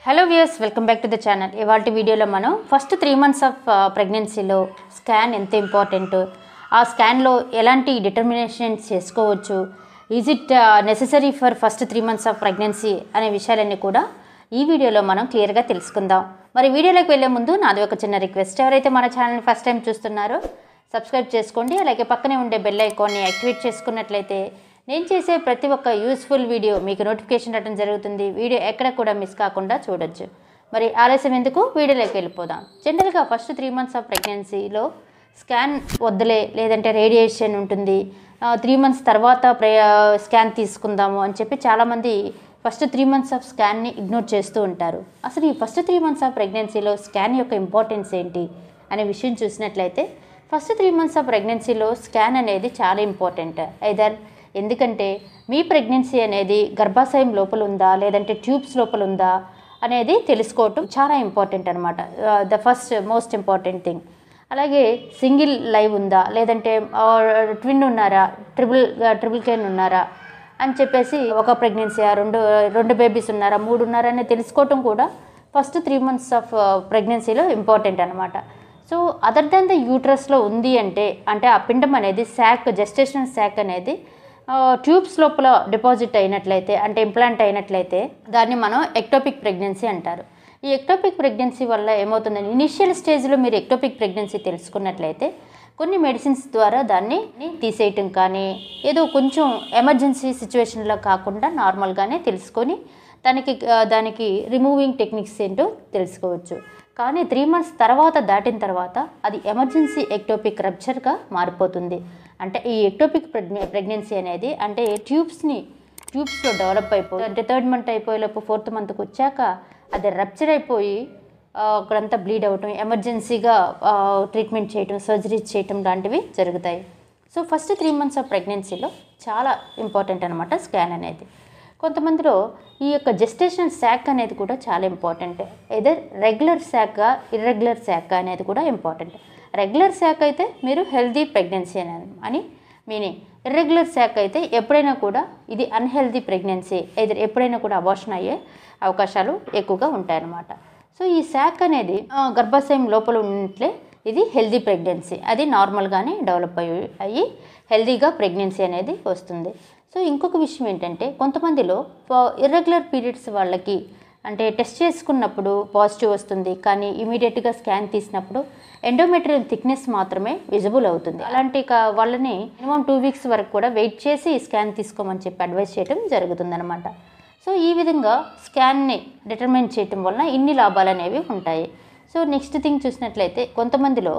hello viewers welcome back to the channel ఇవాళ వీడియోలో మనం ఫస్ట్ త్రీ మంత్స్ ఆఫ్ ప్రెగ్నెన్సీలో స్కాన్ ఎంత ఇంపార్టెంట్ ఆ స్కాన్లో ఎలాంటి డిటర్మినేషన్స్ చేసుకోవచ్చు is it necessary for first three months of pregnancy అనే విషయాలన్నీ కూడా ఈ వీడియోలో మనం క్లియర్గా తెలుసుకుందాం మరి వీడియోలోకి వెళ్ళే ముందు నాది ఒక చిన్న రిక్వెస్ట్ ఎవరైతే మన ఛానల్ని ఫస్ట్ టైం చూస్తున్నారో సబ్స్క్రైబ్ చేసుకోండి అలాగే పక్కనే ఉండే బెల్ ఐకాన్ని యాక్టివేట్ చేసుకున్నట్లయితే నేను చేసే ప్రతి ఒక్క యూస్ఫుల్ వీడియో మీకు నోటిఫికేషన్ రావడం జరుగుతుంది వీడియో ఎక్కడ కూడా మిస్ కాకుండా చూడొచ్చు మరి ఆలస్యం ఎందుకు వీడియోలోకి వెళ్ళిపోదాం జనరల్గా ఫస్ట్ త్రీ మంత్స్ ఆఫ్ ప్రెగ్నెన్సీలో స్కాన్ వద్దులే లేదంటే రేడియేషన్ ఉంటుంది త్రీ మంత్స్ తర్వాత ప్రే స్కాన్ తీసుకుందాము అని చెప్పి చాలామంది ఫస్ట్ త్రీ మంత్స్ ఆఫ్ స్కాన్ని ఇగ్నోర్ చేస్తూ ఉంటారు అసలు ఈ ఫస్ట్ త్రీ మంత్స్ ఆఫ్ ప్రెగ్నెన్సీలో స్కాన్ యొక్క ఇంపార్టెన్స్ ఏంటి అనే విషయం చూసినట్లయితే ఫస్ట్ త్రీ మంత్స్ ఆఫ్ ప్రెగ్నెన్సీలో స్కాన్ అనేది చాలా ఇంపార్టెంట్ ఐదర్ ఎందుకంటే మీ ప్రెగ్నెన్సీ అనేది గర్భాశయం లోపల ఉందా లేదంటే ట్యూబ్స్ లోపల ఉందా అనేది తెలుసుకోవటం చాలా ఇంపార్టెంట్ అనమాట the first most important thing అలాగే సింగిల్ లైవ్ ఉందా లేదంటే ట్విన్ ఉన్నారా ట్రిపుల్ ట్రిపుల్ కేన్ ఉన్నారా అని చెప్పేసి ఒక ప్రెగ్నెన్సీ రెండు రెండు బేబీస్ ఉన్నారా మూడు ఉన్నారా అనేది తెలుసుకోవటం కూడా ఫస్ట్ త్రీ మంత్స్ ఆఫ్ ప్రెగ్నెన్సీలో ఇంపార్టెంట్ అనమాట సో అదర్ దెన్ ద యూట్రస్లో ఉంది అంటే అంటే ఆ పిండం అనేది శాక్ జెస్టేషన్ శాక్ అనేది ట్యూబ్స్ లోపల డిపాజిట్ అయినట్లయితే అంటే ఇంప్లాంట్ అయినట్లయితే దాన్ని మనం ఎక్టోపిక్ ప్రెగ్నెన్సీ అంటారు ఈ ఎక్టోపిక్ ప్రెగ్నెన్సీ వల్ల ఏమవుతుందని ఇనిషియల్ స్టేజ్లో మీరు ఎక్టోపిక్ ప్రెగ్నెన్సీ తెలుసుకున్నట్లయితే కొన్ని మెడిసిన్స్ ద్వారా దాన్ని తీసేయటం కానీ ఏదో కొంచెం ఎమర్జెన్సీ సిచ్యువేషన్లో కాకుండా నార్మల్గానే తెలుసుకొని దానికి దానికి రిమూవింగ్ టెక్నిక్స్ ఏంటో తెలుసుకోవచ్చు కానీ త్రీ మంత్స్ తర్వాత దాటిన తర్వాత అది ఎమర్జెన్సీ ఎక్టోపిక్ రప్చర్గా మారిపోతుంది అంటే ఈ ఎక్టోపిక్ ప్రెగ్నె ప్రెగ్నెన్సీ అనేది అంటే ట్యూబ్స్ని ట్యూబ్స్లో డెవలప్ అయిపోయి అంటే థర్డ్ మంత్ అయిపోయేలోపు ఫోర్త్ మంత్కి వచ్చాక అది రప్చర్ అయిపోయి అక్కడంతా బ్లీడ్ అవ్వటం ఎమర్జెన్సీగా ట్రీట్మెంట్ చేయటం సర్జరీస్ చేయటం లాంటివి జరుగుతాయి so first three months of ప్రెగ్నెన్సీలో చాలా ఇంపార్టెంట్ అనమాట స్కాన్ అనేది కొంతమందిలో ఈ యొక్క జెస్టేషన్ శాక్ అనేది కూడా చాలా important either regular sac irregular sac అనేది కూడా ఇంపార్టెంట్ రెగ్యులర్ శాక్ అయితే మీరు హెల్దీ ప్రెగ్నెన్సీ అని అని మీనింగ్ ఇర్రెగ్యులర్ శాక్ అయితే ఎప్పుడైనా కూడా ఇది అన్హెల్దీ ప్రెగ్నెన్సీ ఏదర్ ఎప్పుడైనా కూడా అబార్షన్ అయ్యే అవకాశాలు ఎక్కువగా ఉంటాయన్నమాట సో ఈ శాక్ అనేది గర్భాశయం లోపల ఉన్నట్లే ఇది హెల్దీ ప్రెగ్నెన్సీ అది నార్మల్గానే డెవలప్ అయ్యి అయ్యి హెల్దీగా ప్రెగ్నెన్సీ అనేది వస్తుంది సో ఇంకొక విషయం ఏంటంటే కొంతమందిలో ఇర్రెగ్యులర్ పీరియడ్స్ వాళ్ళకి అంటే టెస్ట్ చేసుకున్నప్పుడు పాజిటివ్ వస్తుంది కానీ ఇమీడియట్గా స్కాన్ తీసినప్పుడు ఎండోమెట్రియల్ థిక్నెస్ మాత్రమే విజిబుల్ అవుతుంది అలాంటి వాళ్ళని మినిమం టూ వీక్స్ వరకు కూడా వెయిట్ చేసి స్కాన్ తీసుకోమని చెప్పి అడ్వైస్ చేయడం జరుగుతుందన్నమాట సో ఈ విధంగా స్కాన్ని డిటర్మైన్ చేయటం వలన ఇన్ని లాభాలు అనేవి ఉంటాయి సో నెక్స్ట్ థింగ్ చూసినట్లయితే కొంతమందిలో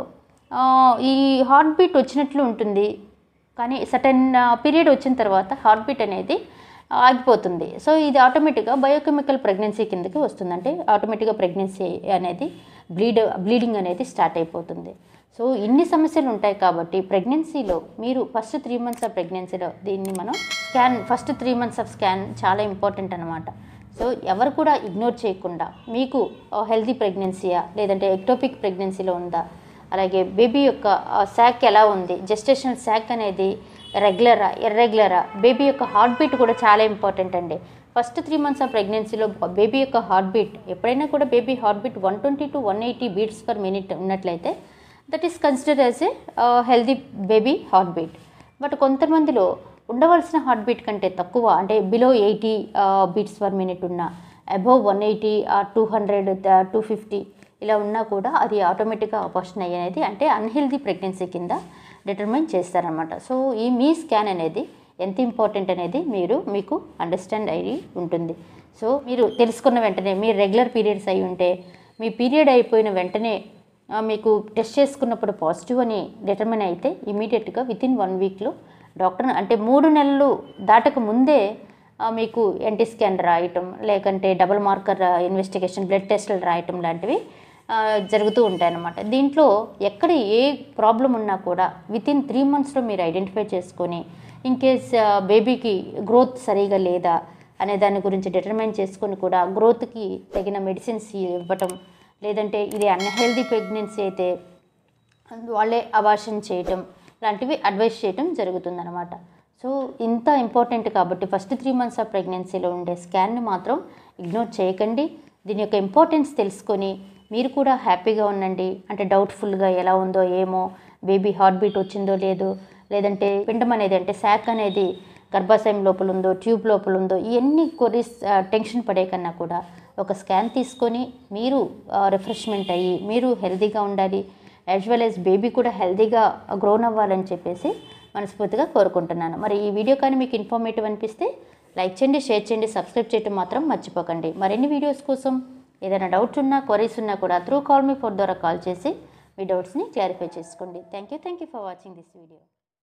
ఈ హార్ట్ బీట్ వచ్చినట్లు ఉంటుంది కానీ సటన్ పీరియడ్ వచ్చిన తర్వాత హార్ట్ బీట్ అనేది ఆగిపోతుంది సో ఇది ఆటోమేటిక్గా బయోకెమికల్ ప్రెగ్నెన్సీ కిందకి వస్తుంది అంటే ఆటోమేటిక్గా ప్రెగ్నెన్సీ అనేది బ్లీడ్ బ్లీడింగ్ అనేది స్టార్ట్ అయిపోతుంది సో ఇన్ని సమస్యలు ఉంటాయి కాబట్టి ప్రెగ్నెన్సీలో మీరు ఫస్ట్ త్రీ మంత్స్ ఆఫ్ ప్రెగ్నెన్సీలో దీన్ని మనం scan first three months of scan చాలా ఇంపార్టెంట్ అనమాట సో ఎవరు కూడా ఇగ్నోర్ చేయకుండా మీకు హెల్తీ ప్రెగ్నెన్సీయా లేదంటే ఎక్టోపిక్ ప్రెగ్నెన్సీలో ఉందా అలాగే బేబీ యొక్క శాక్ ఎలా ఉంది జెస్టేషనల్ శాక్ అనేది రెగ్యులరా ఇర్రెగ్యులరా బేబీ యొక్క హార్ట్ బీట్ కూడా చాలా ఇంపార్టెంట్ అండి ఫస్ట్ త్రీ మంత్స్ ఆఫ్ ప్రెగ్నెన్సీలో బేబీ యొక్క హార్ట్ బీట్ ఎప్పుడైనా కూడా baby heart beat one twenty to one eighty beats per minute ఉన్నట్లయితే that is consider as a healthy baby heart beat but కొంతమందిలో ఉండవలసిన హార్ట్ బీట్ కంటే తక్కువ అంటే below eighty beats per minute ఉన్న above one eighty two hundred two fifty ఇలా ఉన్నా కూడా అది ఆటోమేటిక్గా అపార్షన్ అయ్యేది అంటే అన్హెల్దీ ప్రెగ్నెన్సీ కింద డిటర్మైన్ చేస్తారనమాట సో ఈ మీ స్కాన్ అనేది ఎంత ఇంపార్టెంట్ అనేది మీరు మీకు అండర్స్టాండ్ అయ్యి ఉంటుంది సో మీరు తెలుసుకున్న వెంటనే మీరు రెగ్యులర్ పీరియడ్స్ అయి ఉంటే మీ పీరియడ్ అయిపోయిన వెంటనే మీకు టెస్ట్ చేసుకున్నప్పుడు పాజిటివ్ అని డిటర్మిన్ అయితే ఇమీడియట్గా విత్ ఇన్ వన్ వీక్లో డాక్టర్ అంటే మూడు నెలలు దాటక ముందే మీకు ఎన్టీ స్కాన్ రాయటం లేకంటే డబుల్ మార్కర్ ఇన్వెస్టిగేషన్ బ్లడ్ టెస్టులు రాయటం లాంటివి జరుగుతూ ఉంటాయన్నమాట దీంట్లో ఎక్కడ ఏ ప్రాబ్లం ఉన్నా కూడా విత్ ఇన్ త్రీ మంత్స్లో మీరు ఐడెంటిఫై చేసుకొని ఇన్ కేస్ బేబీకి గ్రోత్ సరిగా లేదా అనే దాని గురించి డిటర్మైన్ చేసుకొని కూడా గ్రోత్కి తగిన మెడిసిన్స్ ఇవ్వటం లేదంటే ఇది అన్హెల్దీ ప్రెగ్నెన్సీ అయితే వాళ్ళే అబార్షన్ చేయటం లాంటివి అడ్వైస్ చేయటం జరుగుతుందన్నమాట సో ఇంత ఇంపార్టెంట్ కాబట్టి ఫస్ట్ త్రీ మంత్స్ ఆఫ్ ప్రెగ్నెన్సీలో ఉండే స్కాన్ని మాత్రం ఇగ్నోర్ చేయకండి దీని యొక్క ఇంపార్టెన్స్ తెలుసుకొని మీరు కూడా హ్యాపీగా ఉండండి అంటే డౌట్ఫుల్గా ఎలా ఉందో ఏమో బేబీ హార్ట్ బీట్ వచ్చిందో లేదో లేదంటే పిండం అనేది అంటే శాక్ అనేది గర్భాశయం లోపల ఉందో ట్యూబ్ లోపల ఉందో ఇవన్నీ కొరీస్ టెన్షన్ పడే కన్నా కూడా ఒక స్కాన్ తీసుకొని మీరు రిఫ్రెష్మెంట్ అయ్యి మీరు హెల్తీగా ఉండాలి యాజ్ వెల్ యాజ్ బేబీ కూడా హెల్తీగా గ్రోన్ అవ్వాలని చెప్పేసి మనస్ఫూర్తిగా కోరుకుంటున్నాను మరి ఈ వీడియో కానీ మీకు ఇన్ఫర్మేటివ్ అనిపిస్తే లైక్ చేయండి షేర్ చేయండి సబ్స్క్రైబ్ చేయడం మాత్రం మర్చిపోకండి మరిన్ని వీడియోస్ కోసం ఏదైనా డౌట్స్ ఉన్నా క్వరీస్ ఉన్నా కూడా త్రూ కాల్ మీ ఫోర్ ద్వారా కాల్ చేసి మీ డౌట్స్ని క్లారిఫై చేసుకోండి thank you thank you for watching this video